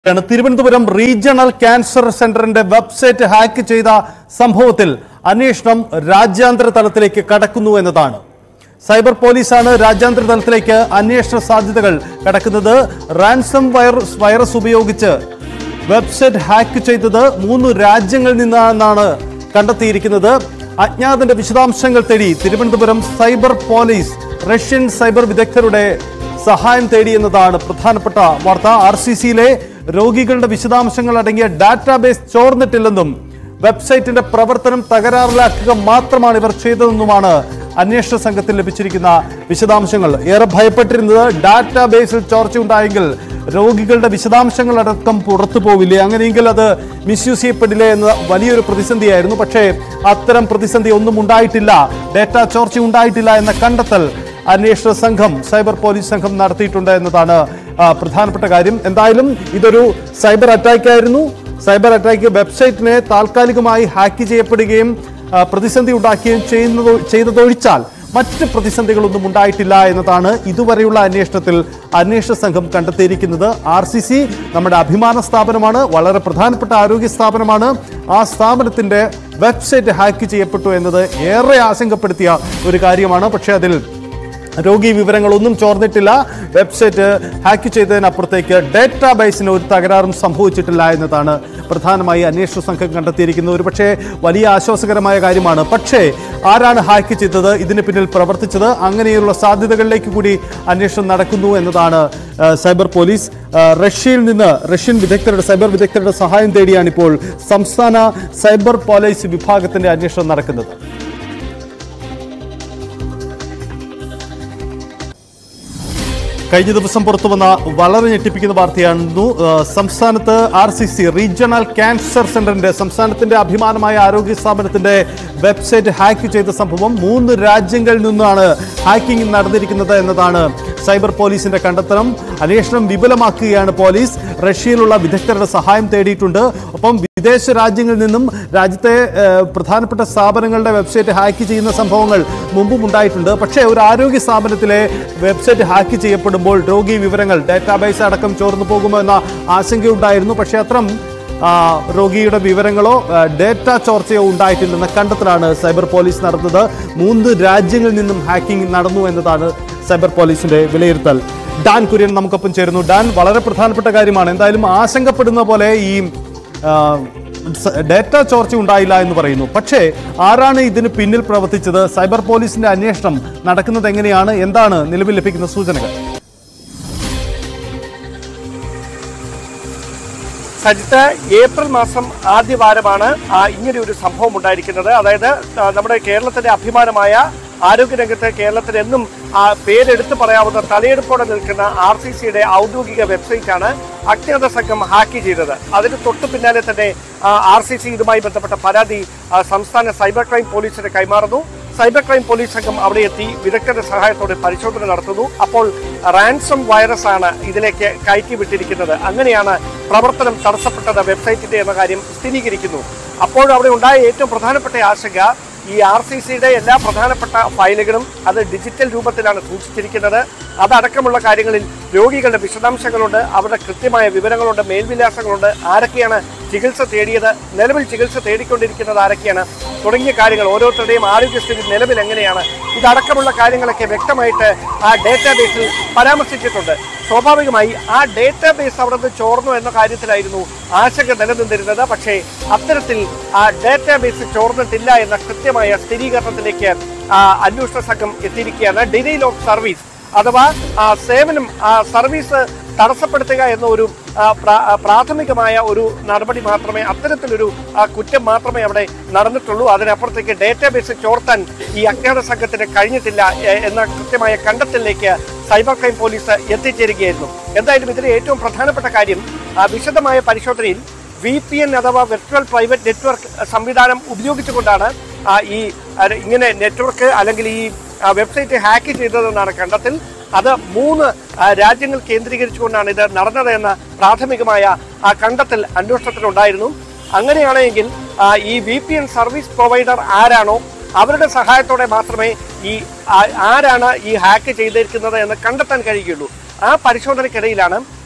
ആണ് Thiruvananthapuram regional cancer സെന്ററിന്റെ website hack ചെയ്ത സംഭവത്തിൽ അന്വേഷണം രാജ്യാന്തര തലത്തിലേക്ക് കടക്കുന്നു എന്നതാണ് സൈബർ പോലീസാണ് രാജ്യാന്തര തലത്തിലേക്ക് അന്വേഷണ സാധ്യതകൾ കടക്കുന്നത് റാൻസം വൈറസ് വൈറസ് ഉപയോഗിച്ച് വെബ്സൈറ്റ് ഹാക്ക് ചെയ്തത് മൂന്ന് രാജ്യങ്ങളിൽ നിന്നാണെന്നാണ് കണ്ടെത്തിയിരിക്കുന്നത് അജ്ഞാതന്റെ വിശദാംശങ്ങൾ തേടി Thiruvananthapuram cyber police Russian cyber വിദഗ്ധരുടെ സഹായം തേടി എന്നതാണ് പ്രധാനപ്പെട്ട വാർത്ത ആർ സി സിയിലെ രോഗികളുടെ വിശദാംശങ്ങൾ അടങ്ങിയ ഡാറ്റാബേസ് ചോർന്നിട്ടില്ലെന്നും വെബ്സൈറ്റിന്റെ പ്രവർത്തനം തകരാറിലാക്കുക മാത്രമാണ് ഇവർ ചെയ്തതെന്നുമാണ് അന്വേഷണ സംഘത്തിൽ ലഭിച്ചിരിക്കുന്ന വിശദാംശങ്ങൾ ഏറെ ഭയപ്പെട്ടിരുന്നത് ഡാറ്റാബേസിൽ ചോർച്ചയുണ്ടായെങ്കിൽ രോഗികളുടെ വിശദാംശങ്ങൾ അടക്കം പുറത്തു പോവില്ലേ അങ്ങനെയെങ്കിൽ അത് മിസ്യൂസ് ചെയ്യപ്പെടില്ലേ എന്ന വലിയൊരു പ്രതിസന്ധിയായിരുന്നു പക്ഷേ അത്തരം പ്രതിസന്ധി ഒന്നും ഉണ്ടായിട്ടില്ല ഡാറ്റ ചോർച്ച ഉണ്ടായിട്ടില്ല എന്ന കണ്ടെത്തൽ അന്വേഷണ സംഘം സൈബർ പോലീസ് സംഘം നടത്തിയിട്ടുണ്ട് എന്നതാണ് ആ, പ്രധാനപ്പെട്ട കാര്യം എന്തായാലും ഇതൊരു സൈബർ അറ്റാക്ക് ആയിരുന്നു സൈബർ അറ്റാക്ക് വെബ്സൈറ്റിനെ താൽക്കാലികമായി ഹാക്ക് ചെയ്യപ്പെടുകയും ആ, പ്രതിസന്ധി ഉണ്ടാക്കുകയും ചെയ്യുന്നത് ചെയ്തതൊഴിച്ചാൽ മറ്റ് പ്രതിസന്ധികളൊന്നും ഉണ്ടായിട്ടില്ല എന്നതാണ് ഇതുവരെയുള്ള അന്വേഷണത്തിൽ അന്വേഷണ സംഘം കണ്ടെത്തിയിരിക്കുന്നത് ആർ സി സി നമ്മുടെ അഭിമാന സ്ഥാപനമാണ് വളരെ പ്രധാനപ്പെട്ട ആരോഗ്യ സ്ഥാപനമാണ് ആ സ്ഥാപനത്തിന്റെ വെബ്സൈറ്റ് ഹാക്ക് ചെയ്യപ്പെട്ടു എന്നത് ഏറെ ആശങ്കപ്പെടുത്തിയ ഒരു കാര്യമാണ് പക്ഷേ അതിൽ രോഗി വിവരങ്ങളൊന്നും ചോർന്നിട്ടില്ല വെബ്സൈറ്റ് ഹാക്ക് ചെയ്തതിനപ്പുറത്തേക്ക് ഡേറ്റാബേസിന് ഒരു തകരാറും സംഭവിച്ചിട്ടില്ല എന്നതാണ് പ്രധാനമായി അന്വേഷണ സംഘം കണ്ടെത്തിയിരിക്കുന്നത് ഒരു പക്ഷേ വലിയ ആശ്വാസകരമായ കാര്യമാണ് പക്ഷേ ആരാണ് ഹാക്ക് ചെയ്തത് ഇതിന് പിന്നിൽ പ്രവർത്തിച്ചത് അങ്ങനെയുള്ള സാധ്യതകളിലേക്ക് കൂടി അന്വേഷണം നടക്കുന്നു എന്നതാണ് ആ, സൈബർ പോലീസ് ആ, റഷ്യയിൽ നിന്ന് റഷ്യൻ വിദഗ്ധരുടെ സൈബർ വിദഗ്ധരുടെ സഹായം തേടിയാണ് ഇപ്പോൾ സംസ്ഥാന സൈബർ പോലീസ് വിഭാഗത്തിന്റെ അന്വേഷണം നടക്കുന്നത് കഴിഞ്ഞ ദിവസം പുറത്തു വന്ന വളരെ ഞെട്ടിപ്പിക്കുന്ന വാർത്തയായിരുന്നു ആ, സംസ്ഥാനത്ത് R C C regional cancer സെന്ററിന്റെ സംസ്ഥാനത്തിന്റെ അഭിമാനമായ ആരോഗ്യ സ്ഥാപനത്തിന്റെ വെബ്സൈറ്റ് ഹാക്ക് ചെയ്ത സംഭവം മൂന്ന് രാജ്യങ്ങളിൽ നിന്നാണ് ഹാക്കിംഗ് നടന്നിരിക്കുന്നത് എന്നതാണ് സൈബർ പോലീസിന്റെ കണ്ടെത്തലും അന്വേഷണം വിപുലമാക്കുകയാണ് പോലീസ് റഷ്യയിലുള്ള വിദഗ്ധരുടെ സഹായം തേടിയിട്ടുണ്ട് ഒപ്പം വിദേശ രാജ്യങ്ങളിൽ നിന്നും രാജ്യത്തെ ആ, പ്രധാനപ്പെട്ട സ്ഥാപനങ്ങളുടെ വെബ്സൈറ്റ് ഹാക്ക് ചെയ്യുന്ന സംഭവങ്ങൾ മുമ്പും ഉണ്ടായിട്ടുണ്ട് പക്ഷേ ഒരു ആരോഗ്യ സ്ഥാപനത്തിലെ വെബ്സൈറ്റ് ഹാക്ക് ചെയ്യപ്പെടുമ്പോൾ രോഗി വിവരങ്ങൾ ഡാറ്റാബേസ് അടക്കം ചോർന്നു പോകുമോ എന്ന ആശങ്കയുണ്ടായിരുന്നു പക്ഷേ അത്തരം ആ, രോഗിയുടെ വിവരങ്ങളോ ആ, ഡേറ്റ ചോർച്ചയോ ഉണ്ടായിട്ടില്ലെന്ന കണ്ടെത്തലാണ് സൈബർ പോലീസ് നടത്തുന്നത് മൂന്ന് രാജ്യങ്ങളിൽ നിന്നും ഹാക്കിംഗ് നടന്നു എന്നതാണ് സൈബർ പോലീസിന്റെ വിലയിരുത്തൽ ഡാൻ കുര്യൻ നമുക്കൊപ്പം ചേരുന്നു ഡാൻ വളരെ പ്രധാനപ്പെട്ട കാര്യമാണ് എന്തായാലും ആശങ്കപ്പെടുന്ന പോലെ ഈ ആ, സ- ഡേറ്റ ചോർച്ച ഉണ്ടായില്ല എന്ന് പറയുന്നു പക്ഷേ ആരാണ് ഇതിന് പിന്നിൽ പ്രവർത്തിച്ചത് സൈബർ പോലീസിന്റെ അന്വേഷണം നടക്കുന്നത് എങ്ങനെയാണ് എന്താണ് നിലവിൽ ലഭിക്കുന്ന സൂചനകൾ സജിത്ത് ഏപ്രിൽ മാസം ആദ്യ വാരമാണ് ആ, ഇങ്ങനെ ഒരു സംഭവം ഉണ്ടായിരിക്കുന്നത് അതായത് ആ, നമ്മുടെ കേരളത്തിന്റെ അഭിമാനമായ ആരോഗ്യരംഗത്ത് കേരളത്തിൽ എന്നും ആ, പേരെടുത്ത് പറയാവുന്ന തലയെടുപ്പോടെ നിൽക്കുന്ന ആർ സി സിയുടെ ഔദ്യോഗിക വെബ്സൈറ്റാണ് അജ്ഞാത സംഘം ഹാക്ക് ചെയ്തത് അതിന് തൊട്ടു പിന്നാലെ തന്നെ ആർ സി സി ഇതുമായി ബന്ധപ്പെട്ട പരാതി ആ, സംസ്ഥാന സൈബർ ക്രൈം പോലീസിന് കൈമാറുന്നു സൈബർ ക്രൈം പോലീസ് സംഘം അവിടെ എത്തി വിദഗ്ധരുടെ സഹായത്തോടെ പരിശോധന നടത്തുന്നു അപ്പോൾ റാൻസം വൈറസ് ആണ് ഇതിലേക്ക് കയറ്റി വിട്ടിരിക്കുന്നത് അങ്ങനെയാണ് പ്രവർത്തനം തടസ്സപ്പെട്ടത് വെബ്സൈറ്റിന്റെ എന്ന കാര്യം സ്ഥിരീകരിക്കുന്നു അപ്പോൾ അവിടെ ഉണ്ടായ ഏറ്റവും പ്രധാനപ്പെട്ട ആശങ്ക ഈ ആർ സി സിയുടെ എല്ലാ പ്രധാനപ്പെട്ട ഫയലുകളും അത് ഡിജിറ്റൽ രൂപത്തിലാണ് സൂക്ഷിച്ചിരിക്കുന്നത് അതടക്കമുള്ള കാര്യങ്ങളിൽ രോഗികളുടെ വിശദാംശങ്ങളുണ്ട് അവരുടെ കൃത്യമായ വിവരങ്ങളുണ്ട് മേൽവിലാസങ്ങളുണ്ട് ആരൊക്കെയാണ് ചികിത്സ തേടിയത് നിലവിൽ ചികിത്സ തേടിക്കൊണ്ടിരിക്കുന്നത് ആരൊക്കെയാണ് തുടങ്ങിയ കാര്യങ്ങൾ ഓരോരുത്തരുടെയും ആരോഗ്യസ്ഥിതി നിലവിൽ എങ്ങനെയാണ് ഇതടക്കമുള്ള കാര്യങ്ങളൊക്കെ വ്യക്തമായിട്ട് ആ ഡേറ്റാബേസിൽ പരാമർശിച്ചിട്ടുണ്ട് സ്വാഭാവികമായി ആ ഡേറ്റാബേസ് അവിടെ നിന്ന് ചോർന്നു എന്ന കാര്യത്തിലായിരുന്നു ആശങ്ക നിലനിന്നിരുന്നത് പക്ഷേ അത്തരത്തിൽ ആ ഡേറ്റാബേസ് ചോർന്നിട്ടില്ല എന്ന കൃത്യമായ സ്ഥിരീകരണത്തിലേക്ക് ആ, അന്വേഷണ സംഘം എത്തിയിരിക്കുകയാണ് ഡിലീൽ ഓഫ് സർവീസ് അഥവാ ആ, സേവനം ആ, സർവീസ് തടസ്സപ്പെടുത്തുക എന്ന ഒരു ആ, പ്രാ- ആ, പ്രാഥമികമായ ഒരു നടപടി മാത്രമേ അത്തരത്തിലൊരു ആ, കുറ്റം മാത്രമേ അവിടെ നടന്നിട്ടുള്ളൂ അതിനപ്പുറത്തേക്ക് ഡേറ്റാബേസ് ചോർത്താൻ ഈ അജ്ഞാത സംഘത്തിന് കഴിഞ്ഞിട്ടില്ല എ- എന്ന കൃത്യമായ കണ്ടെത്തലിലേക്ക് സൈബർ ക്രൈം പോലീസ് എത്തിച്ചേരുകയായിരുന്നു എന്തായാലും ഇതിലെ ഏറ്റവും പ്രധാനപ്പെട്ട കാര്യം ആ, വിശദമായ പരിശോധനയിൽ വി പി എൻ അഥവാ വെർച്വൽ പ്രൈവറ്റ് നെറ്റ്വർക്ക് സംവിധാനം ഉപയോഗിച്ചുകൊണ്ടാണ് ആ, ഈ ആ, ഇങ്ങനെ നെറ്റ്വർക്ക് അല്ലെങ്കിൽ ഈ ആ, വെബ്സൈറ്റ് ഹാക്ക് ചെയ്തതെന്നാണ് കണ്ടെത്തൽ അത് മൂന്ന് ആ, രാജ്യങ്ങൾ കേന്ദ്രീകരിച്ചുകൊണ്ടാണ് ഇത് നടന്നത് എന്ന പ്രാഥമികമായ ആ കണ്ടെത്തൽ അന്വേഷണത്തിലുണ്ടായിരുന്നു അങ്ങനെയാണെങ്കിൽ ആ, ഈ V P N service provider ആരാണോ അവരുടെ സഹായത്തോടെ മാത്രമേ ഈ ആ- ആരാണ് ഈ ഹാക്ക് ചെയ്തിരിക്കുന്നത് എന്ന് കണ്ടെത്താൻ കഴിയുകയുള്ളൂ ആ പരിശോധനയ്ക്കിടയിലാണ്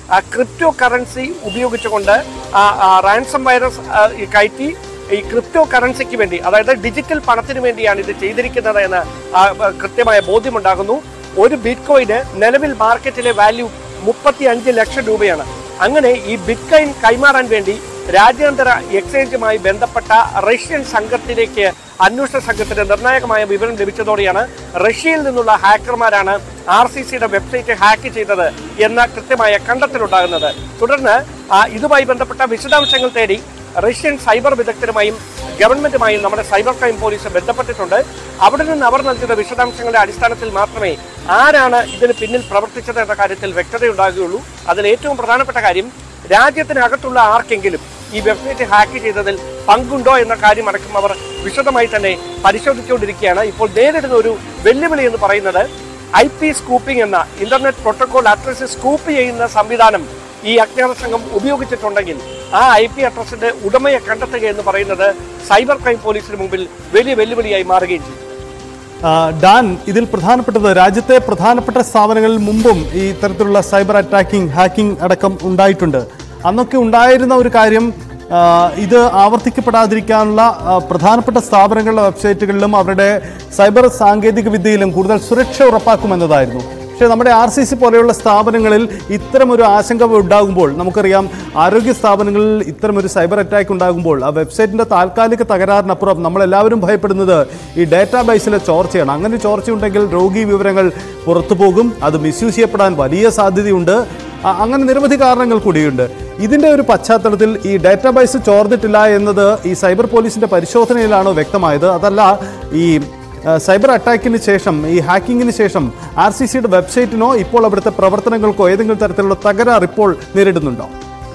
ക്രിപ്റ്റോ കറൻസി ഉപയോഗിച്ചുകൊണ്ട് റാൻസം വൈറസ് കയറ്റി ഈ ക്രിപ്റ്റോ കറൻസിക്ക് വേണ്ടി അതായത് ഡിജിറ്റൽ പണത്തിന് വേണ്ടിയാണ് ഇത് ചെയ്തിരിക്കുന്നത് എന്ന് ആ, ആ, കൃത്യമായ ബോധ്യമുണ്ടാകുന്നു ഒരു ബിറ്റ് കോയിന് നിലവിൽ മാർക്കറ്റിലെ വാല്യൂ മുപ്പത്തി അഞ്ച് ലക്ഷം രൂപയാണ് അങ്ങനെ ഈ ബിറ്റ് കോയിൻ കൈമാറാൻ വേണ്ടി രാജ്യാന്തര എക്സ്ചേഞ്ചുമായി ബന്ധപ്പെട്ട റഷ്യൻ സംഘത്തിലേക്ക് അന്വേഷണ സംഘത്തിന് നിർണായകമായ വിവരം ലഭിച്ചതോടെയാണ് റഷ്യയിൽ നിന്നുള്ള ഹാക്കർമാരാണ് ആർ സി സിയുടെ വെബ്സൈറ്റ് ഹാക്ക് ചെയ്തത് എന്ന കൃത്യമായ കണ്ടെത്തലുണ്ടാകുന്നത് തുടർന്ന് ആ, ഇതുമായി ബന്ധപ്പെട്ട വിശദാംശങ്ങൾ തേടി റഷ്യൻ സൈബർ വിദഗ്ധരുമായും ഗവൺമെന്റുമായും നമ്മുടെ സൈബർ ക്രൈം പോലീസ് ബന്ധപ്പെട്ടിട്ടുണ്ട് അവിടെ നിന്ന് അവർ നൽകുന്ന വിശദാംശങ്ങളുടെ അടിസ്ഥാനത്തിൽ മാത്രമേ ആരാണ് ഇതിന് പിന്നിൽ പ്രവർത്തിച്ചത് എന്ന കാര്യത്തിൽ വ്യക്തതയുണ്ടാകുകയുള്ളൂ അതിൽ ഏറ്റവും പ്രധാനപ്പെട്ട കാര്യം രാജ്യത്തിനകത്തുള്ള ആർക്കെങ്കിലും ഈ വെബ്സൈറ്റ് ഹാക്ക് ചെയ്തതിൽ പങ്കുണ്ടോ എന്ന കാര്യം അടക്കം അവർ വിശദമായി തന്നെ പരിശോധിച്ചുകൊണ്ടിരിക്കുകയാണ് ഇപ്പോൾ നേരിടുന്ന ഒരു വെല്ലുവിളി എന്ന് പറയുന്നത് ഐ പി സ്കൂപ്പിംഗ് എന്ന ഇന്റർനെറ്റ് പ്രോട്ടോകോൾ അഡ്രസ് സ്കൂപ്പ് ചെയ്യുന്ന സംവിധാനം ഈ അജ്ഞാത സംഘം ഉപയോഗിച്ചിട്ടുണ്ടെങ്കിൽ ആ ഐ പി അഡ്രസ്സിന്റെ ഉടമയെ കണ്ടെത്തുക എന്ന് പറയുന്നത് സൈബർ ക്രൈം പോലീസിന് മുമ്പിൽ വലിയ വെല്ലുവിളിയായി മാറുകയും ചെയ്യും ആ, ഡാൻ ഇതിൽ പ്രധാനപ്പെട്ടത് രാജ്യത്തെ പ്രധാനപ്പെട്ട സ്ഥാപനങ്ങളിൽ മുമ്പും ഈ ഇത്തരത്തിലുള്ള സൈബർ അറ്റാക്കിംഗ് ഹാക്കിംഗ് അടക്കം ഉണ്ടായിട്ടുണ്ട് അന്നൊക്കെ ഉണ്ടായിരുന്ന ഒരു കാര്യം ആ, ഇത് ആവർത്തിക്കപ്പെടാതിരിക്കാനുള്ള ആ, പ്രധാനപ്പെട്ട സ്ഥാപനങ്ങളുടെ വെബ്സൈറ്റുകളിലും അവരുടെ സൈബർ സാങ്കേതിക വിദ്യയിലും കൂടുതൽ സുരക്ഷ ഉറപ്പാക്കുമെന്നതായിരുന്നു പക്ഷേ നമ്മുടെ ആർ സി സി പോലെയുള്ള സ്ഥാപനങ്ങളിൽ ഇത്തരമൊരു ആശങ്ക ഉണ്ടാകുമ്പോൾ നമുക്കറിയാം ആരോഗ്യ സ്ഥാപനങ്ങളിൽ ഇത്തരമൊരു സൈബർ അറ്റാക്ക് ഉണ്ടാകുമ്പോൾ ആ വെബ്സൈറ്റിൻ്റെ താൽക്കാലിക തകരാറിനപ്പുറം നമ്മളെല്ലാവരും ഭയപ്പെടുന്നത് ഈ ഡാറ്റാബേസിലെ ചോർച്ചയാണ് അങ്ങനെ ചോർച്ചയുണ്ടെങ്കിൽ രോഗി വിവരങ്ങൾ പുറത്തു പോകും അത് മിസ്യൂസ് ചെയ്യപ്പെടാൻ വലിയ സാധ്യതയുണ്ട് അ- അങ്ങനെ നിരവധി കാരണങ്ങൾ കൂടിയുണ്ട് ഇതിൻ്റെ ഒരു പശ്ചാത്തലത്തിൽ ഈ ഡാറ്റാബേസ് ചോർന്നിട്ടില്ല എന്നത് ഈ സൈബർ പോലീസിൻ്റെ പരിശോധനയിലാണോ വ്യക്തമായത് അതല്ല ഈ ആ, സൈബർ അറ്റാക്കിന് ശേഷം ഈ ഹാക്കിങ്ങിന് ശേഷം ആർ സി സിയുടെ വെബ്സൈറ്റിനോ ഇപ്പോൾ അവിടുത്തെ പ്രവർത്തനങ്ങൾക്കോ ഏതെങ്കിലും തരത്തിലുള്ള തകരാർ ഇപ്പോൾ നേരിടുന്നുണ്ടോ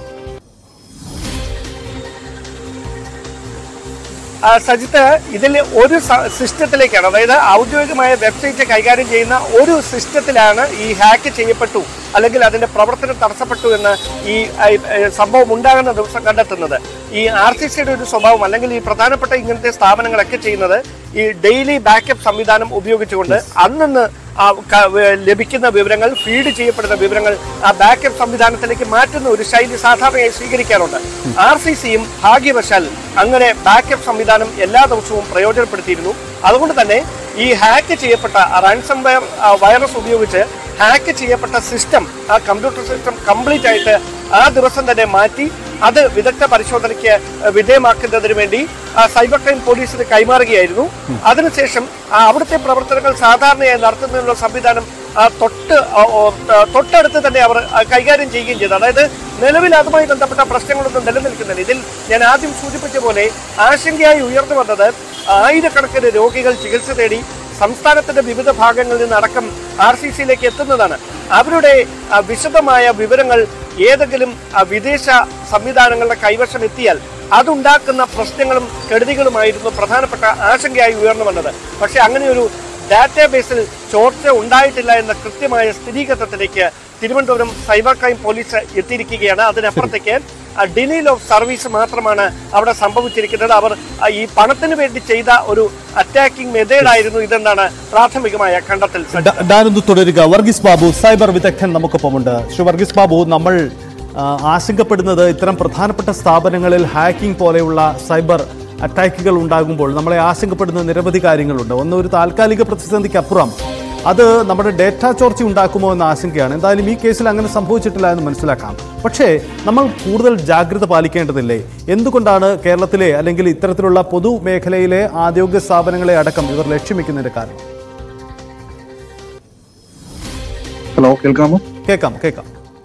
ആ, സജിത്ത് ഇതിൽ ഒരു സ- സിസ്റ്റത്തിലേക്കാണ് അതായത് ഔദ്യോഗികമായ വെബ്സൈറ്റ് കൈകാര്യം ചെയ്യുന്ന ഒരു സിസ്റ്റത്തിലാണ് ഈ ഹാക്ക് ചെയ്യപ്പെട്ടു അല്ലെങ്കിൽ അതിന്റെ പ്രവർത്തനം തടസ്സപ്പെട്ടു എന്ന് ഈ ഐ, ഏ, സംഭവം ഉണ്ടാകുന്ന ദിവസം കണ്ടെത്തുന്നത് ഈ ആർ സി സിയുടെ ഒരു സ്വഭാവം അല്ലെങ്കിൽ ഈ പ്രധാനപ്പെട്ട ഇങ്ങനത്തെ സ്ഥാപനങ്ങളൊക്കെ ചെയ്യുന്നത് ഈ ഡെയിലി ബാക്കപ്പ് സംവിധാനം ഉപയോഗിച്ചുകൊണ്ട് അന്നന്ന് ആ ക- വ- ലഭിക്കുന്ന വിവരങ്ങൾ ഫീഡ് ചെയ്യപ്പെടുന്ന വിവരങ്ങൾ ആ ബാക്കപ്പ് സംവിധാനത്തിലേക്ക് മാറ്റുന്ന ഒരു ശൈലി സാധാരണയായി സ്വീകരിക്കാറുണ്ട് ആർ സി സിയും ഭാഗ്യവശാൽ അങ്ങനെ ബാക്കപ്പ് സംവിധാനം എല്ലാ ദിവസവും പ്രയോജനപ്പെടുത്തിയിരുന്നു അതുകൊണ്ട് തന്നെ ഈ ഹാക്ക് ചെയ്യപ്പെട്ട റാൻസം വെയർ വൈറസ് ഉപയോഗിച്ച് ഹാക്ക് ചെയ്യപ്പെട്ട സിസ്റ്റം ആ കമ്പ്യൂട്ടർ സിസ്റ്റം കംപ്ലീറ്റ് ആയിട്ട് ആ ദിവസം തന്നെ മാറ്റി അത് വിദഗ്ധ പരിശോധനയ്ക്ക് വിധേയമാക്കുന്നതിന് വേണ്ടി ആ സൈബർ ക്രൈം പോലീസിന് കൈമാറുകയായിരുന്നു അതിനുശേഷം ആ അവിടുത്തെ പ്രവർത്തനങ്ങൾ സാധാരണയായി നടത്തുന്നതിനുള്ള സംവിധാനം ആ തൊട്ട് ആ, ഓ, ആ, തൊട്ടടുത്ത് തന്നെ അവർ ആ, കൈകാര്യം ചെയ്യുകയും ചെയ്തു അതായത് നിലവിൽ അതുമായി ബന്ധപ്പെട്ട പ്രശ്നങ്ങളൊന്നും നിലനിൽക്കുന്നില്ല ഇതിൽ ഞാൻ ആദ്യം സൂചിപ്പിച്ച പോലെ ആശങ്കയായി ഉയർന്നു വന്നത് ആയിരക്കണക്കിന് രോഗികൾ ചികിത്സ തേടി സംസ്ഥാനത്തിന്റെ വിവിധ ഭാഗങ്ങളിൽ നിന്നടക്കം ആർ സി സിയിലേക്ക് എത്തുന്നതാണ് അവരുടെ ആ, വിശദമായ വിവരങ്ങൾ ഏതെങ്കിലും ആ, വിദേശ സംവിധാനങ്ങളുടെ കൈവശം എത്തിയാൽ അതുണ്ടാക്കുന്ന പ്രശ്നങ്ങളും കെടുതികളുമായിരുന്നു പ്രധാനപ്പെട്ട ആശങ്കയായി ഉയർന്നു വന്നത് പക്ഷേ അങ്ങനെ ഒരു ഡാറ്റാബേസിൽ ചോർച്ച ഉണ്ടായിട്ടില്ല എന്ന കൃത്യമായ സ്ഥിരീകരണത്തിലേക്ക് തിരുവനന്തപുരം സൈബർ ക്രൈം പോലീസ് എത്തിയിരിക്കുകയാണ് അതിനപ്പുറത്തേക്ക് ഡിനീൽ ഓഫ് സർവീസ് മാത്രമാണ് അവിടെ സംഭവിച്ചിരിക്കുന്നത് അവർ ആ, ഈ പണത്തിന് വേണ്ടി ചെയ്ത ഒരു അറ്റാക്കിംഗ് മെത്തേഡായിരുന്നു ഇതെന്നാണ് പ്രാഥമികമായ കണ്ടെത്തൽ ഡ- ഡാനൊന്ന് തുടരുക വർഗീസ് ബാബു സൈബർ വിദഗ്ധൻ നമുക്കൊപ്പമുണ്ട് ശ്രീ വർഗീസ് ബാബു നമ്മൾ ആ, ആശങ്കപ്പെടുന്നത് ഇത്തരം പ്രധാനപ്പെട്ട സ്ഥാപനങ്ങളിൽ ഹാക്കിംഗ് പോലെയുള്ള സൈബർ അറ്റാക്കുകൾ ഉണ്ടാകുമ്പോൾ നമ്മളെ ആശങ്കപ്പെടുന്ന നിരവധി കാര്യങ്ങളുണ്ട് ഒന്ന് ഒരു താൽക്കാലിക പ്രതിസന്ധിക്ക് അപ്പുറം അത് നമ്മുടെ ഡേറ്റ ചോർച്ച ഉണ്ടാക്കുമോ എന്ന ആശങ്കയാണ് എന്തായാലും ഈ കേസിൽ അങ്ങനെ സംഭവിച്ചിട്ടില്ല എന്ന് മനസ്സിലാക്കാം പക്ഷേ നമ്മൾ കൂടുതൽ ജാഗ്രത പാലിക്കേണ്ടതില്ലേ എന്തുകൊണ്ടാണ് കേരളത്തിലെ അല്ലെങ്കിൽ ഇത്തരത്തിലുള്ള പൊതുമേഖലയിലെ ആരോഗ്യ സ്ഥാപനങ്ങളെ അടക്കം ഇവർ ലക്ഷ്യമിക്കുന്നതിന്റെ കാരണം ഹലോ കേൾക്കാമോ കേൾക്കാം കേൾക്കാം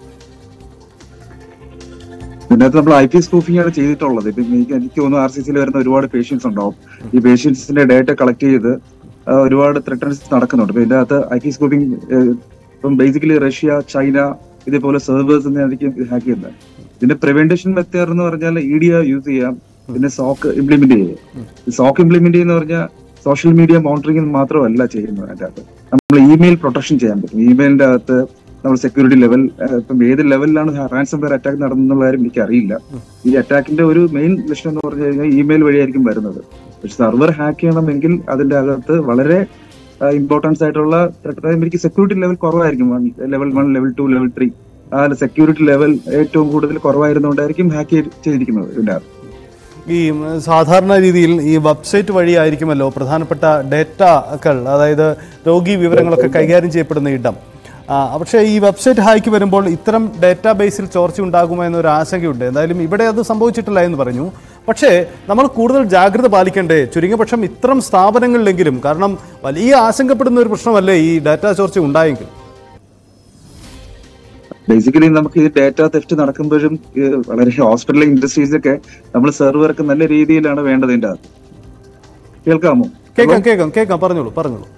ഇതിനകത്ത് നമ്മൾ ഐ പി സ്കൂഫിംഗ് ആണ് ചെയ്തിട്ടുള്ളത് ഇപ്പം എനിക്ക് എനിക്ക് തോന്നുന്നു ആർ സി സിയിൽ വരുന്ന ഒരുപാട് പേഷ്യൻസ് ഉണ്ടാവും ഈ പേഷ്യൻസിന്റെ ഡേറ്റ കളക്ട് ചെയ്ത് ആ, ഒരുപാട് ത്രെട്ടൻസ് നടക്കുന്നുണ്ട് ഇപ്പൊ ഇതിന്റെ അകത്ത് ഐ പി സ്കൂഫിംഗ് ഇപ്പം ബേസിക്കലി റഷ്യ ചൈന ഇതേപോലെ സെർവേഴ്സ് ആയിരിക്കും ഇത് ഹാക്ക് ചെയ്യുന്നത് ഇതിന്റെ പ്രിവെന്റേഷൻ മെത്തേഡ് എന്ന് പറഞ്ഞാൽ ഇ ഡി യൂസ് ചെയ്യാം പിന്നെ സോക്ക് ഇംപ്ലിമെന്റ് ചെയ്യാം സോക്ക് ഇംപ്ലിമെന്റ് ചെയ്യുന്ന പറഞ്ഞാൽ സോഷ്യൽ മീഡിയ മോണിറ്ററിംഗ് മാത്രമല്ല ചെയ്യുന്നത് അതിന്റെ അകത്ത് നമ്മൾ ഇമെയിൽ പ്രൊട്ടക്ഷൻ ചെയ്യാൻ പറ്റും ഇമെയിലിന്റെ അകത്ത് നമ്മൾ സെക്യൂരിറ്റി ലെവൽ ഇപ്പം ഏത് ലെവലിലാണ് റാൻസം വെയർ അറ്റാക്ക് നടന്നുള്ള കാര്യം എനിക്ക് അറിയില്ല ഈ അറ്റാക്കിന്റെ ഒരു മെയിൻ ലക്ഷ്യം എന്ന് പറഞ്ഞു കഴിഞ്ഞാൽ ഇമെയിൽ വഴിയായിരിക്കും വരുന്നത് പക്ഷെ സെർവർ ഹാക്ക് ചെയ്യണമെങ്കിൽ അതിന്റെ അകത്ത് വളരെ ഇമ്പോർട്ടൻസ് ആയിട്ടുള്ള threat, അതായത് എനിക്ക് സെക്യൂരിറ്റി ലെവൽ കുറവായിരിക്കും level one level two level three ആ സെക്യൂരിറ്റി ലെവൽ ഏറ്റവും കൂടുതൽ കുറവായിരുന്നുകൊണ്ടായിരിക്കും ഹാക്ക് ചെയ്തിരിക്കുന്നത് ഇതിന്റെ അകത്ത് ഈ ഉം, സാധാരണ രീതിയിൽ ഈ വെബ്സൈറ്റ് വഴിയായിരിക്കുമല്ലോ പ്രധാനപ്പെട്ട ഡേറ്റകൾ അതായത് രോഗി വിവരങ്ങളൊക്കെ കൈകാര്യം ചെയ്യപ്പെടുന്ന ഇടം ആ, പക്ഷേ ഈ വെബ്സൈറ്റ് ഹാക്ക് വരുമ്പോൾ ഇത്തരം ഡേറ്റാ ബേസിൽ ചോർച്ച ഉണ്ടാകുമോ എന്നൊരു ആശങ്കയുണ്ട് എന്തായാലും ഇവിടെ അത് സംഭവിച്ചിട്ടില്ല എന്ന് പറഞ്ഞു പക്ഷേ നമ്മൾ കൂടുതൽ ജാഗ്രത പാലിക്കേണ്ടേ ചുരുങ്ങിയ പക്ഷം ഇത്തരം സ്ഥാപനങ്ങളിലെങ്കിലും കാരണം വലിയ ആശങ്കപ്പെടുന്ന ഒരു പ്രശ്നമല്ലേ ഈ ഡാറ്റാ ചോർച്ച ഉണ്ടായെങ്കിൽ ബേസിക്കലി നമുക്ക് ഈ ഡാറ്റ തെഫ്റ്റ് നടക്കുമ്പോഴും ഈ വളരെ ഹോസ്പിറ്റൽ ഇൻഡസ്ട്രീസ് ഒക്കെ നമ്മൾ സെർവർക്ക് നല്ല രീതിയിലാണ് വേണ്ടത് ഇതിന്റെ അകത്ത് കേൾക്കാമോ കേൾക്കാം കേൾക്കാം കേൾക്കാം പറഞ്ഞോളൂ പറഞ്ഞോളൂ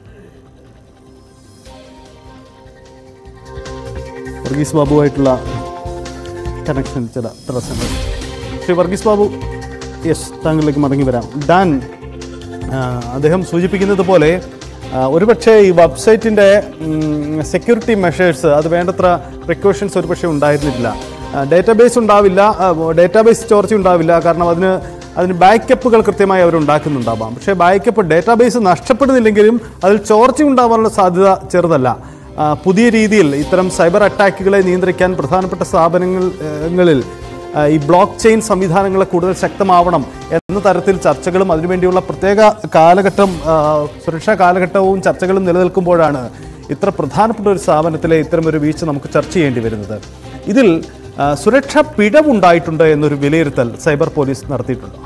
വർഗീസ് ബാബുവായിട്ടുള്ള കണക്ഷൻ ചില തടസ്സങ്ങൾ ശ്രീ വർഗീസ് ബാബു യെസ് താങ്കളിലേക്ക് മടങ്ങി വരാം ഡാൻ ആ, അദ്ദേഹം സൂചിപ്പിക്കുന്നത് പോലെ ആ, ഒരുപക്ഷെ ഈ വെബ്സൈറ്റിൻ്റെ സെക്യൂരിറ്റി മെഷേഴ്സ് അത് വേണ്ടത്ര പ്രിക്കോഷൻസ് ഒരുപക്ഷെ ഉണ്ടായിരുന്നില്ല ഡേറ്റാബേസ് ഉണ്ടാവില്ല ഡേറ്റാബേസ് ചോർച്ച ഉണ്ടാവില്ല കാരണം അതിന് അതിന് ബാക്കപ്പുകൾ കൃത്യമായി അവർ ഉണ്ടാക്കുന്നുണ്ടാവാം പക്ഷേ ബാക്കപ്പ് ഡേറ്റാബേസ് നഷ്ടപ്പെടുന്നില്ലെങ്കിലും അതിൽ ചോർച്ച ഉണ്ടാവാനുള്ള സാധ്യത ചെറുതല്ല ആ, പുതിയ രീതിയിൽ ഇത്തരം സൈബർ അറ്റാക്കുകളെ നിയന്ത്രിക്കാൻ പ്രധാനപ്പെട്ട സ്ഥാപനങ്ങളിൽ ആ, ഈ ബ്ലോക്ക് ചെയിൻ സംവിധാനങ്ങൾ കൂടുതൽ ശക്തമാവണം എന്ന തരത്തിൽ ചർച്ചകളും അതിനുവേണ്ടിയുള്ള പ്രത്യേക കാലഘട്ടം ആ, സുരക്ഷാ കാലഘട്ടവും ചർച്ചകളും നിലനിൽക്കുമ്പോഴാണ് ഇത്ര പ്രധാനപ്പെട്ട ഒരു സ്ഥാപനത്തിലെ ഇത്തരം ഒരു വീഴ്ച നമുക്ക് ചർച്ച ചെയ്യേണ്ടി വരുന്നത് ഇതിൽ ആ, സുരക്ഷാ പിഴവുണ്ടായിട്ടുണ്ട് എന്നൊരു വിലയിരുത്തൽ സൈബർ പോലീസ് നടത്തിയിട്ടുണ്ട്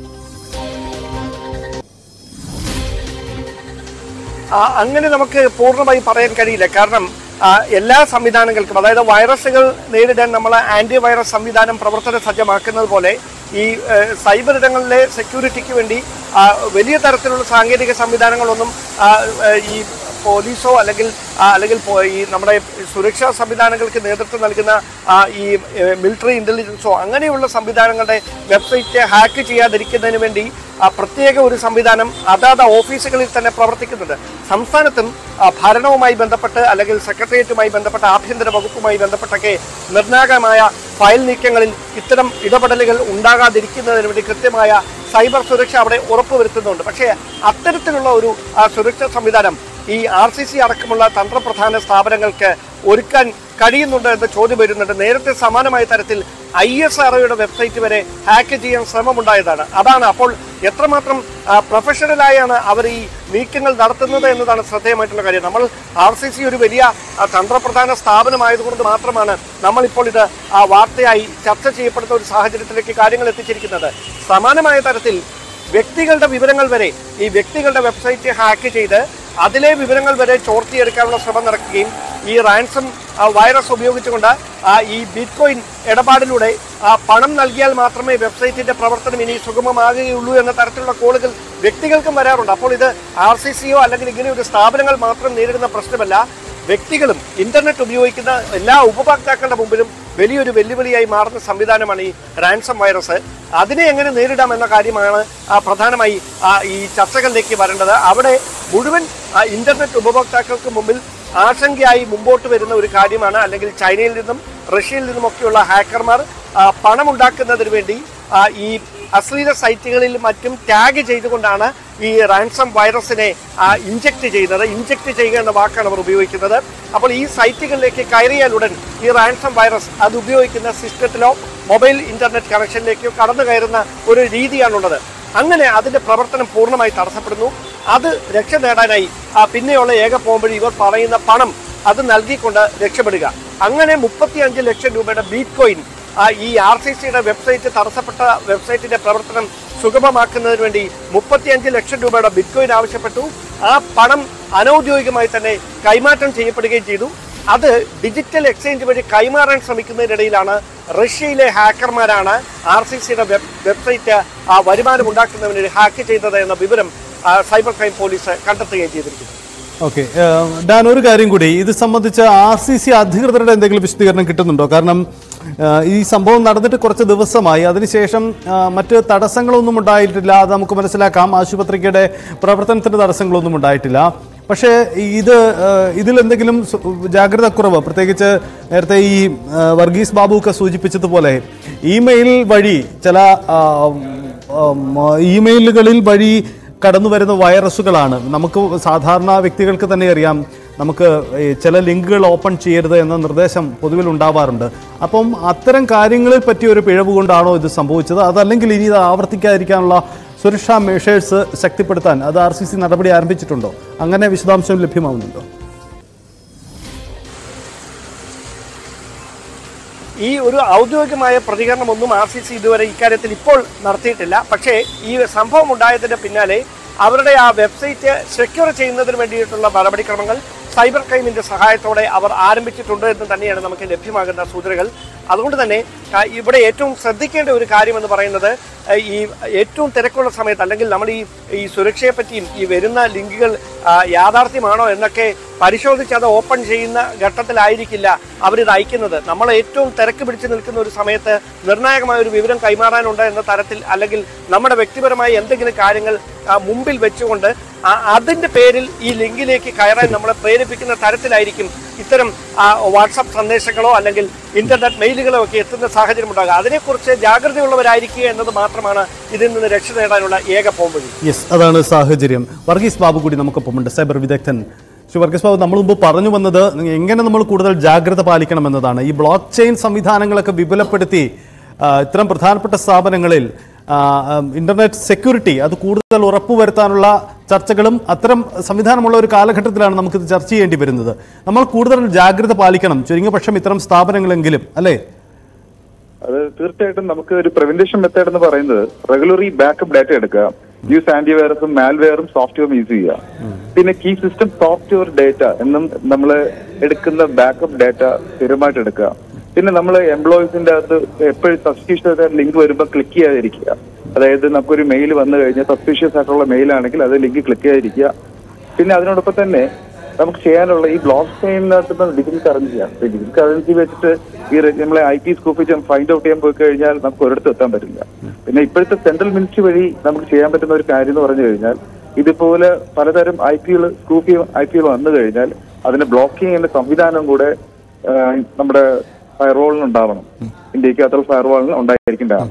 ആ, അങ്ങനെ നമുക്ക് പൂർണ്ണമായി പറയാൻ കഴിയില്ല കാരണം ആ, എല്ലാ സംവിധാനങ്ങൾക്കും അതായത് വൈറസുകൾ നേരിടാൻ നമ്മൾ ആന്റി വൈറസ് സംവിധാനം പ്രവർത്തന സജ്ജമാക്കുന്നത് പോലെ ഈ ഏഹ്, സൈബർ ഇടങ്ങളിലെ സെക്യൂരിറ്റിക്ക് വേണ്ടി ആ, വലിയ തരത്തിലുള്ള സാങ്കേതിക സംവിധാനങ്ങളൊന്നും ആ, ഏഹ്, ഈ പോലീസോ അല്ലെങ്കിൽ ആ, അല്ലെങ്കിൽ പോ- ഈ നമ്മുടെ സുരക്ഷാ സംവിധാനങ്ങൾക്ക് നേതൃത്വം നൽകുന്ന ആ, ഈ മിലിറ്ററി ഇന്റലിജൻസോ അങ്ങനെയുള്ള സംവിധാനങ്ങളുടെ വെബ്സൈറ്റ് ഹാക്ക് ചെയ്യാതിരിക്കുന്നതിന് വേണ്ടി ആ, പ്രത്യേക ഒരു സംവിധാനം അതാത് ഓഫീസുകളിൽ തന്നെ പ്രവർത്തിക്കുന്നുണ്ട് സംസ്ഥാനത്തും ആ, ഭരണവുമായി ബന്ധപ്പെട്ട് അല്ലെങ്കിൽ സെക്രട്ടേറിയറ്റുമായി ബന്ധപ്പെട്ട ആഭ്യന്തര വകുപ്പുമായി ബന്ധപ്പെട്ടൊക്കെ നിർണായകമായ ഫയൽ നീക്കങ്ങളിൽ ഇത്തരം ഇടപെടലുകൾ ഉണ്ടാകാതിരിക്കുന്നതിന് വേണ്ടി കൃത്യമായ സൈബർ സുരക്ഷ അവിടെ ഉറപ്പുവരുത്തുന്നുണ്ട് പക്ഷേ അത്തരത്തിലുള്ള ഒരു ആ, സുരക്ഷാ സംവിധാനം ഈ ആർ സി സി അടക്കമുള്ള തന്ത്രപ്രധാന സ്ഥാപനങ്ങൾക്ക് ഒരുക്കാൻ കഴിയുന്നുണ്ട് എന്ന ചോദ്യം വരുന്നുണ്ട് നേരത്തെ സമാനമായ തരത്തിൽ ഐ എസ് ആർഒയുടെ വെബ്സൈറ്റ് വരെ ഹാക്ക് ചെയ്യാൻ ശ്രമമുണ്ടായതാണ് അതാണ് അപ്പോൾ എത്രമാത്രം ആ, പ്രൊഫഷണലായാണ് അവർ ഈ നീക്കങ്ങൾ നടത്തുന്നത് എന്നതാണ് ശ്രദ്ധേയമായിട്ടുള്ള കാര്യം നമ്മൾ ആർ സി സി ഒരു വലിയ ആ, തന്ത്രപ്രധാന സ്ഥാപനമായതുകൊണ്ട് മാത്രമാണ് നമ്മളിപ്പോൾ ഇത് ആ, വാർത്തയായി ചർച്ച ചെയ്യപ്പെടുന്ന ഒരു സാഹചര്യത്തിലേക്ക് കാര്യങ്ങൾ എത്തിച്ചിരിക്കുന്നത് സമാനമായ തരത്തിൽ വ്യക്തികളുടെ വിവരങ്ങൾ വരെ ഈ വ്യക്തികളുടെ വെബ്സൈറ്റ് ഹാക്ക് ചെയ്ത് അതിലെ വിവരങ്ങൾ വരെ ചോർത്തിയെടുക്കാനുള്ള ശ്രമം നടക്കുകയും ഈ റാൻസം വൈറസ് ഉപയോഗിച്ചുകൊണ്ട് ആ, ഈ ബിറ്റ്കോയിൻ ഇടപാടിലൂടെ ആ, പണം നൽകിയാൽ മാത്രമേ വെബ്സൈറ്റിന്റെ പ്രവർത്തനം ഇനി സുഗമമാകുകയുള്ളൂ എന്ന തരത്തിലുള്ള കോളുകൾ വ്യക്തികൾക്കും വരാറുണ്ട് അപ്പോൾ ഇത് ആർ സി സിയോ അല്ലെങ്കിൽ ഇങ്ങനെ ഒരു സ്ഥാപനങ്ങൾ മാത്രം നേരിടുന്ന പ്രശ്നമല്ല വ്യക്തികളും ഇന്റർനെറ്റ് ഉപയോഗിക്കുന്ന എല്ലാ ഉപഭോക്താക്കളുടെ മുമ്പിലും വലിയൊരു വെല്ലുവിളിയായി മാറുന്ന സംവിധാനമാണ് ഈ റാൻസം വൈറസ് അതിനെ എങ്ങനെ നേരിടാം എന്ന കാര്യമാണ് ആ, പ്രധാനമായി ആ, ഈ ചർച്ചകളിലേക്ക് വരേണ്ടത് അവിടെ മുഴുവൻ ആ, ഇന്റർനെറ്റ് ഉപഭോക്താക്കൾക്ക് മുമ്പിൽ ആശങ്കയായി മുമ്പോട്ട് വരുന്ന ഒരു കാര്യമാണ് അല്ലെങ്കിൽ ചൈനയിൽ നിന്നും റഷ്യയിൽ നിന്നുമൊക്കെയുള്ള ഹാക്കർമാർ ആ, പണമുണ്ടാക്കുന്നതിന് വേണ്ടി ആ, ഈ അശ്ലീല സൈറ്റുകളിൽ മറ്റും ടാഗ് ചെയ്തുകൊണ്ടാണ് ഈ റാൻസം വൈറസിനെ ഇഞ്ചക്ട് ചെയ്യുന്നത് ഇഞ്ചക്ട് ചെയ്യുക എന്ന വാക്കാണ് അവർ ഉപയോഗിക്കുന്നത് അപ്പോൾ ഈ സൈറ്റുകളിലേക്ക് കയറിയാൽ ഉടൻ ഈ റാൻസം വൈറസ് അത് ഉപയോഗിക്കുന്ന സിസ്റ്റത്തിലോ മൊബൈൽ ഇന്റർനെറ്റ് കണക്ഷനിലേക്കോ കടന്നു കയറുന്ന ഒരു രീതിയാണുള്ളത് അങ്ങനെ അതിന്റെ പ്രവർത്തനം പൂർണ്ണമായി തടസ്സപ്പെടുന്നു അത് രക്ഷ നേടാനായി ആ പിന്നെയുള്ള ഏക പോകുമ്പോൾ ഇവർ പറയുന്ന പണം അത് നൽകിക്കൊണ്ട് രക്ഷപ്പെടുക അങ്ങനെ മുപ്പത്തി അഞ്ച് ലക്ഷം രൂപയുടെ ബീറ്റ് കോയിൻ ആ ഈ ആർ സി സിയുടെ വെബ്സൈറ്റ് തടസ്സപ്പെട്ട വെബ്സൈറ്റിന്റെ പ്രവർത്തനം സുഗമമാക്കുന്നതിന് വേണ്ടി മുപ്പത്തിയഞ്ച് ലക്ഷം രൂപയുടെ ബിറ്റ്കോയിൻ ആവശ്യപ്പെട്ടു ആ പണം അനൌദ്യോഗികമായി തന്നെ കൈമാറ്റം ചെയ്യപ്പെടുകയും ചെയ്തു അത് ഡിജിറ്റൽ എക്സ്ചേഞ്ച് വഴി കൈമാറാൻ ശ്രമിക്കുന്നതിനിടയിലാണ് റഷ്യയിലെ ഹാക്കർമാരാണ് ആർ സി സിയുടെ വെബ് വെബ്സൈറ്റ് ആ വരുമാനം ഉണ്ടാക്കുന്നതിന് വേണ്ടി ഹാക്ക് ചെയ്തത് എന്ന വിവരം ആ, സൈബർ ക്രൈം പോലീസ് കണ്ടെത്തുകയും ചെയ്തിരിക്കുന്നു ഓക്കെ ഡാൻ ഒരു കാര്യം കൂടി ഇത് സംബന്ധിച്ച് ആർ സി സി അധികൃതരുടെ എന്തെങ്കിലും വിശദീകരണം കിട്ടുന്നുണ്ടോ കാരണം ആ, ഈ സംഭവം നടന്നിട്ട് കുറച്ച് ദിവസമായി അതിനുശേഷം ആ, മറ്റ് തടസ്സങ്ങളൊന്നും ഉണ്ടായിട്ടില്ല അത് നമുക്ക് മനസ്സിലാക്കാം ആശുപത്രിയുടെ പ്രവർത്തനത്തിന് തടസ്സങ്ങളൊന്നും ഉണ്ടായിട്ടില്ല പക്ഷേ ഇത് ആ, ഇതിലെന്തെങ്കിലും സു- ജാഗ്രത കുറവ് പ്രത്യേകിച്ച് നേരത്തെ ഈ ആ, വർഗീസ് ബാബു ഒക്കെ സൂചിപ്പിച്ചതുപോലെ ഇമെയിൽ വഴി ചില ആ, ഉം, ഇമെയിലുകളിൽ വഴി കടന്നു വരുന്ന വൈറസുകളാണ് നമുക്ക് സാധാരണ വ്യക്തികൾക്ക് തന്നെ അറിയാം നമുക്ക് ഈ ചില ലിങ്കുകൾ ഓപ്പൺ ചെയ്യരുത് എന്ന നിർദ്ദേശം പൊതുവിൽ ഉണ്ടാവാറുണ്ട് അപ്പം അത്തരം കാര്യങ്ങളിൽ പറ്റിയ ഒരു പിഴവ് കൊണ്ടാണോ ഇത് സംഭവിച്ചത് അതല്ലെങ്കിൽ ഇനി ഇത് ആവർത്തിക്കാതിരിക്കാനുള്ള സുരക്ഷാ മെഷേഴ്സ് ശക്തിപ്പെടുത്താൻ അത് ആർ സി സി നടപടി ആരംഭിച്ചിട്ടുണ്ടോ അങ്ങനെ വിശദാംശം ലഭ്യമാവുന്നുണ്ടോ ഈ ഒരു ഔദ്യോഗികമായ പ്രതികരണമൊന്നും ആർ സി സി ഇതുവരെ ഇക്കാര്യത്തിൽ ഇപ്പോൾ നടത്തിയിട്ടില്ല പക്ഷേ ഈ സംഭവം ഉണ്ടായതിന്റെ പിന്നാലെ അവരുടെ ആ വെബ്സൈറ്റ് സെക്യൂർ ചെയ്യുന്നതിന് വേണ്ടിയിട്ടുള്ള നടപടിക്രമങ്ങൾ സൈബർ ക്രൈമിന്റെ സഹായത്തോടെ അവർ ആരംഭിച്ചിട്ടുണ്ട് എന്ന് തന്നെയാണ് നമുക്ക് ലഭ്യമാകുന്ന സൂചനകൾ അതുകൊണ്ട് തന്നെ ആ, ഇവിടെ ഏറ്റവും ശ്രദ്ധിക്കേണ്ട ഒരു കാര്യമെന്ന് പറയുന്നത് ആ, ഈ ഏറ്റവും തിരക്കുള്ള സമയത്ത് അല്ലെങ്കിൽ നമ്മൾ ഈ ഈ സുരക്ഷയെ പറ്റിയും ഈ വരുന്ന ലിങ്കുകൾ ആ, യാഥാർത്ഥ്യമാണോ എന്നൊക്കെ പരിശോധിച്ച് അത് ഓപ്പൺ ചെയ്യുന്ന ഘട്ടത്തിലായിരിക്കില്ല അവരിത് അയക്കുന്നത് നമ്മൾ ഏറ്റവും തിരക്ക് പിടിച്ച് നിൽക്കുന്ന ഒരു സമയത്ത് നിർണായകമായ ഒരു വിവരം കൈമാറാനുണ്ട് എന്ന തരത്തിൽ അല്ലെങ്കിൽ നമ്മുടെ വ്യക്തിപരമായ എന്തെങ്കിലും കാര്യങ്ങൾ ആ, മുമ്പിൽ വെച്ചുകൊണ്ട് ആ- അതിന്റെ പേരിൽ ഈ ലിങ്കിലേക്ക് കയറാൻ നമ്മളെ പ്രേരിപ്പിക്കുന്ന തരത്തിലായിരിക്കും ഇത്തരം ആ, വാട്സപ്പ് സന്ദേശങ്ങളോ അല്ലെങ്കിൽ ഇന്റർനെറ്റ് മെയിലുകളോ ഒക്കെ എത്തുന്ന സാഹചര്യം ഉണ്ടാകുക അതിനെക്കുറിച്ച് ജാഗ്രതയുള്ളവരായിരിക്കുക എന്നത് മാത്രമാണ് ഇതിൽ നിന്ന് രക്ഷ നേടാനുള്ള ഏക പോംവഴി യെസ് അതാണ് സാഹചര്യം വർഗീസ് ബാബു കൂടി നമുക്കൊപ്പമുണ്ട് സൈബർ വിദഗ്ധൻ ശ്രീ വർഗീസ് ബാബു നമ്മൾ മുമ്പ് പറഞ്ഞു വന്നത് എങ്ങനെ നമ്മൾ കൂടുതൽ ജാഗ്രത പാലിക്കണം എന്നതാണ് ഈ ബ്ലോക്ക് ചെയിൻ സംവിധാനങ്ങളൊക്കെ വിപുലപ്പെടുത്തി ആ, ഇത്തരം പ്രധാനപ്പെട്ട സ്ഥാപനങ്ങളിൽ ആ, ആ, ഇന്റർനെറ്റ് സെക്യൂരിറ്റി അത് കൂടുതൽ ഉറപ്പുവരുത്താനുള്ള ചർച്ചകളും അത്തരം സംവിധാനമുള്ള ഒരു കാലഘട്ടത്തിലാണ് നമുക്കിത് ചർച്ച ചെയ്യേണ്ടി വരുന്നത് നമ്മൾ കൂടുതൽ ജാഗ്രത പാലിക്കണം ചുരുങ്ങിയ പക്ഷം ഇത്തരം സ്ഥാപനങ്ങളെങ്കിലും അല്ലേ അത് തീർച്ചയായിട്ടും നമുക്ക് ഒരു പ്രിവെന്റേഷൻ മെത്തേഡ് എന്ന് പറയുന്നത് റെഗുലറി ബാക്കപ്പ് ഡാറ്റ എടുക്കുക യൂസ് ആന്റിവൈറസും മാൽവെയറും സോഫ്റ്റ്വെയറും യൂസ് ചെയ്യുക പിന്നെ കീ സിസ്റ്റം സോഫ്റ്റ്വെയർ ഡാറ്റ എന്നും നമ്മൾ എടുക്കുന്ന ബാക്കപ്പ് ഡാറ്റ സ്ഥിരമായിട്ട് എടുക്കുക പിന്നെ നമ്മൾ എംപ്ലോയീസിന്റെ അകത്ത് എപ്പോഴും സബ്സ്ക്രിപ്ഷൻ ലിങ്ക് വരുമ്പോൾ ക്ലിക്ക് ചെയ്യാതിരിക്കുക അതായത് നമുക്കൊരു മെയിൽ വന്നു കഴിഞ്ഞാൽ സബ്സ്ക്രിഷ്യസ് ആയിട്ടുള്ള മെയിൽ ആണെങ്കിൽ അത് ലിങ്ക് ക്ലിക്ക് ചെയ്യാതിരിക്കുക പിന്നെ അതിനോടൊപ്പം തന്നെ നമുക്ക് ചെയ്യാനുള്ള ഈ ബ്ലോക്ക് ചെയിനകത്ത് ഡിജിറ്റൽ കറൻസിയാണ് ഡിജിറ്റൽ കറൻസി വെച്ചിട്ട് ഈ റെ- നമ്മളെ I T scoop find out ചെയ്യാൻ പോയി കഴിഞ്ഞാൽ നമുക്ക് ഒരിടത്ത് എത്താൻ പറ്റില്ല പിന്നെ ഇപ്പോഴത്തെ സെൻട്രൽ മിനിസ്ട്രി വഴി നമുക്ക് ചെയ്യാൻ പറ്റുന്ന ഒരു കാര്യം എന്ന് പറഞ്ഞു കഴിഞ്ഞാൽ ഇതുപോലെ പലതരം ഐ പികൾ സ്കൂപ്പ് ഐ പികൾ വന്നു കഴിഞ്ഞാൽ അതിനെ ബ്ലോക്ക് ചെയ്യുന്ന സംവിധാനം കൂടെ ആ, നമ്മുടെ ഫയർവാളിന് ഉണ്ടാവണം ഇന്ത്യക്ക് അത്ര ഫയർവാളിന് ഉണ്ടായിരിക്കേണ്ടതാണ്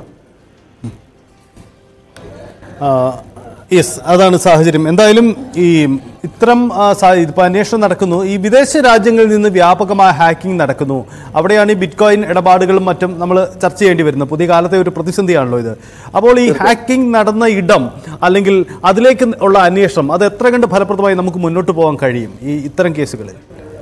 യെസ് അതാണ് സാഹചര്യം എന്തായാലും ഈ ഇത്തരം ആ, സാ- ഇതിപ്പോൾ അന്വേഷണം നടക്കുന്നു ഈ വിദേശ രാജ്യങ്ങളിൽ നിന്ന് വ്യാപകമായ ഹാക്കിംഗ് നടക്കുന്നു അവിടെയാണ് ഈ ബിറ്റ് കോയിൻ ഇടപാടുകളും മറ്റും നമ്മൾ ചർച്ച ചെയ്യേണ്ടി വരുന്നത് പുതിയ കാലത്തെ ഒരു പ്രതിസന്ധിയാണല്ലോ ഇത് അപ്പോൾ ഈ ഹാക്കിംഗ് നടന്ന ഇടം അല്ലെങ്കിൽ അതിലേക്ക് ഉള്ള അന്വേഷണം അത് എത്ര കണ്ട് ഫലപ്രദമായി നമുക്ക് മുന്നോട്ട് പോകാൻ കഴിയും ഈ ഇത്തരം കേസുകളിൽ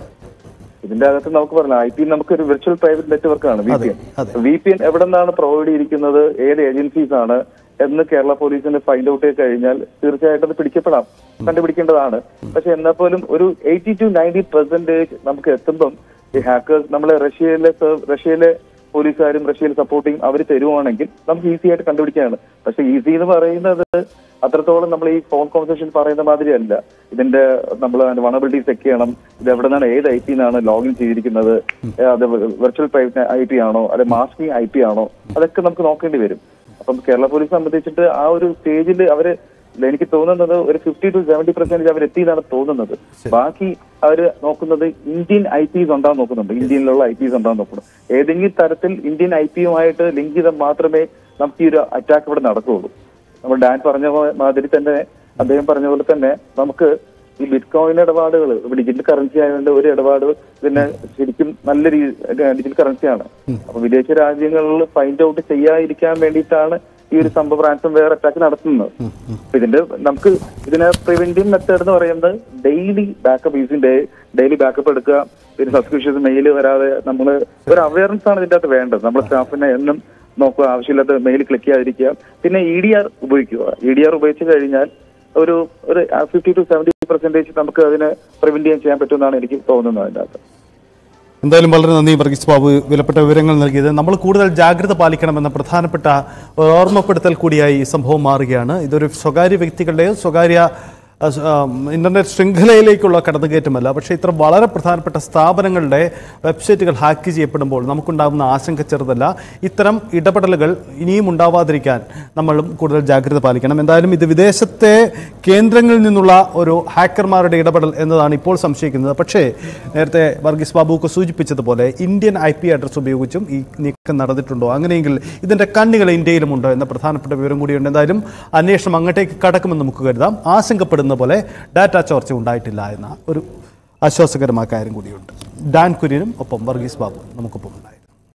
ഇതിന്റെ അകത്ത് നമുക്ക് പറയാം ഐ പി നമുക്ക് ഒരു വിർച്വൽ പ്രൈവറ്റ് നെറ്റ്വർക്ക് ആണ് വി പി എൻ അതെ. വി പി എൻ എവിടെ നിന്നാണ് പ്രൊവൈഡ് ചെയ്തിരിക്കുന്നത് ഏത് ഏജൻസീസ് ആണ് എന്ന് കേരള പോലീസിന് ഫൈൻഡ് ഔട്ട് ചെയ്ത് കഴിഞ്ഞാൽ തീർച്ചയായിട്ടും അത് പിടിക്കപ്പെടാം കണ്ടുപിടിക്കേണ്ടതാണ് പക്ഷെ എന്നാൽ പോലും ഒരു എയ്റ്റി ടു നയൻറ്റി പെർസെന്റേജ് നമുക്ക് എത്തുമ്പം ഈ ഹാക്കേഴ്സ് നമ്മളെ റഷ്യയിലെ സേർ- റഷ്യയിലെ പോലീസുകാരും റഷ്യയിൽ സപ്പോർട്ടിങ് അവർ തരുവാണെങ്കിൽ നമുക്ക് ഈസി ആയിട്ട് കണ്ടുപിടിക്കാണ് പക്ഷെ ഈസി എന്ന് പറയുന്നത് അത്രത്തോളം നമ്മൾ ഈ ഫോൺ കോൺവെർസേഷൻ പറയുന്ന മാതിരിയല്ല ഇതിന്റെ നമ്മൾ വണബിലിറ്റി ചെക്ക് ചെയ്യണം ഇത് എവിടെ നിന്നാണ് ഏത് ഐ പി നിന്നാണ് ലോഗിൻ ചെയ്തിരിക്കുന്നത് ഏ, അത് വെർച്വൽ പ്രൈവറ്റ് ഐ പി ആണോ അല്ലെ മാസ്കിംഗ് ഐ പി ആണോ അതൊക്കെ നമുക്ക് നോക്കേണ്ടി വരും അപ്പം കേരള പോലീസ് സംബന്ധിച്ചിട്ട് ആ ഒരു സ്റ്റേജിൽ അവര് എനിക്ക് തോന്നുന്നത് ഒരു ഫിഫ്റ്റി ടു സെവന്റി പെർസെന്റേജ് അവർ എത്തിയതാണ് തോന്നുന്നത് ബാക്കി അവര് നോക്കുന്നത് ഇന്ത്യൻ ഐ പിസ് ഉണ്ടാകാൻ നോക്കുന്നുണ്ട് ഇന്ത്യയിലുള്ള ഐ പിസ് ഉണ്ടാകാൻ നോക്കുന്നുണ്ട് ഏതെങ്കിലും തരത്തിൽ ഇന്ത്യൻ ഐ പിയുമായിട്ട് ലിങ്ക് ചെയ്താൽ മാത്രമേ നമുക്ക് ഈ ഒരു അറ്റാക്ക് ഇവിടെ നടക്കുകയുള്ളൂ നമ്മൾ ഡാൻ പറഞ്ഞ പോ- മാതിരി തന്നെ അദ്ദേഹം പറഞ്ഞ പോലെ തന്നെ നമുക്ക് ഈ ബിറ്റ് കോയിൻ ഇടപാടുകൾ ഡിജിറ്റൽ കറൻസി ആയതുകൊണ്ട് ഒരു ഇടപാട് പിന്നെ ശരിക്കും നല്ല രീതി ഡിജിറ്റൽ കറൻസിയാണ് അപ്പൊ വിദേശ രാജ്യങ്ങളിൽ ഫൈൻഡ് ഔട്ട് ചെയ്യാതിരിക്കാൻ വേണ്ടിയിട്ടാണ് ഈ ഒരു സംഭവം റാൻസം വെയർ അറ്റാക്ക് നടത്തുന്നത് അപ്പൊ ഇതിന്റെ നമുക്ക് ഇതിനെ പ്രിവെന്റീവ് മെത്തേഡ് എന്ന് പറയുന്നത് daily backup using daily backup എടുക്കുക പിന്നെ സബ്സ്ക്രിപ്ഷൻ മെയിൽ വരാതെ നമ്മൾ ഒരു അവയർനെസ് ആണ് ഇതിന്റെ അകത്ത് വേണ്ടത് നമ്മുടെ സ്റ്റാഫിനെ എന്നും നോക്കുക ആവശ്യമില്ലാത്ത മെയിൽ ക്ലിക്ക് ചെയ്യാതിരിക്കുക പിന്നെ ഇ ഡി ആർ ഉപയോഗിക്കുക ഇ ഡി ആർ ഉപയോഗിച്ച് കഴിഞ്ഞാൽ ഒരു ഒരു ഫിഫ്റ്റി ടു സെവന്റി പെർസെന്റേജ് നമുക്ക് അതിനെ പ്രിവെന്റ് ചെയ്യാൻ ചെയ്യാൻ പറ്റുമെന്നാണ് എനിക്ക് തോന്നുന്നത് അതിന്റെ അകത്ത് എന്തായാലും വളരെ നന്ദി വർഗീസ് ബാബു വിലപ്പെട്ട വിവരങ്ങൾ നൽകിയത് നമ്മൾ കൂടുതൽ ജാഗ്രത പാലിക്കണമെന്ന പ്രധാനപ്പെട്ട ഒരു ഓർമ്മപ്പെടുത്തൽ കൂടിയായി ഈ സംഭവം മാറുകയാണ് ഇതൊരു സ്വകാര്യ വ്യക്തികളുടെയോ സ്വകാര്യ ആ, സ്, ആ, ഇന്റർനെറ്റ് ശൃംഖലയിലേക്കുള്ള കടന്നുകയറ്റമല്ല പക്ഷേ ഇത്ര വളരെ പ്രധാനപ്പെട്ട സ്ഥാപനങ്ങളുടെ വെബ്സൈറ്റുകൾ ഹാക്ക് ചെയ്യപ്പെടുമ്പോൾ നമുക്കുണ്ടാകുന്ന ആശങ്ക ചെറുതല്ല ഇത്തരം ഇടപെടലുകൾ ഇനിയും ഉണ്ടാവാതിരിക്കാൻ നമ്മളും കൂടുതൽ ജാഗ്രത പാലിക്കണം എന്തായാലും ഇത് വിദേശത്തെ കേന്ദ്രങ്ങളിൽ നിന്നുള്ള ഒരു ഹാക്കർമാരുടെ ഇടപെടൽ എന്നതാണ് ഇപ്പോൾ സംശയിക്കുന്നത് പക്ഷേ നേരത്തെ വർഗീസ് ബാബുക്ക് സൂചിപ്പിച്ചതുപോലെ ഇന്ത്യൻ ഐ പി അഡ്രസ് ഉപയോഗിച്ചും ഈ നീക്കം നടന്നിട്ടുണ്ടോ അങ്ങനെയെങ്കിൽ ഇതിന്റെ കണ്ണികൾ ഇന്ത്യയിലുമുണ്ടോ എന്ന പ്രധാനപ്പെട്ട വിവരം കൂടിയുണ്ട് എന്തായാലും അന്വേഷണം അങ്ങോട്ടേക്ക് കടക്കുമെന്ന് നമുക്ക് കരുതാം ആശങ്കപ്പെടുന്ന പോലെ ഡാറ്റ ചോർച്ച ഉണ്ടായിട്ടില്ല എന്ന ഒരു ആശ്വാസകരമായ കാര്യം കൂടിയുണ്ട് ഡാൻ കുര്യനും ഒപ്പം വർഗീസ് ബാബു നമുക്കൊപ്പം